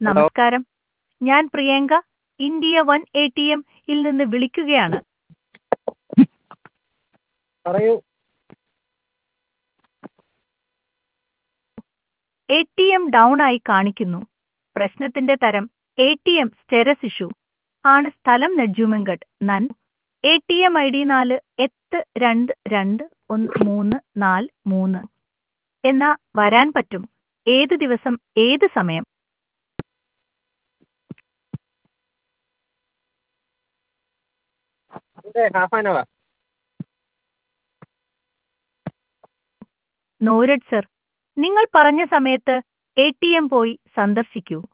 നമസ്കാരം ഞാൻ Priyanka India one A T M ഇൽ നിന്ന് വിളിക്കുകയാണ് പറയൂ എ ടി എം ഡൗൺ ആയി കാണിക്കുന്നു പ്രശ്നത്തിന്റെ തരം A T M status issue ആണ് സ്ഥലം നെജ്ജുമങ്കഡ് നൻ A T M I D നാല് എട്ട് രണ്ട് രണ്ട് ഒന്ന് മൂന്ന് നാല് മൂന്ന് എന്നാ വരാൻ പറ്റും ഏത് ദിവസം ഏത് സമയം അതെ ഹാഫ് ആൻ അവർ നോരഡ് സർ നിങ്ങൾ പറഞ്ഞ സമയത്ത് എ ടി എം പോയി സന്ദർശിക്കൂ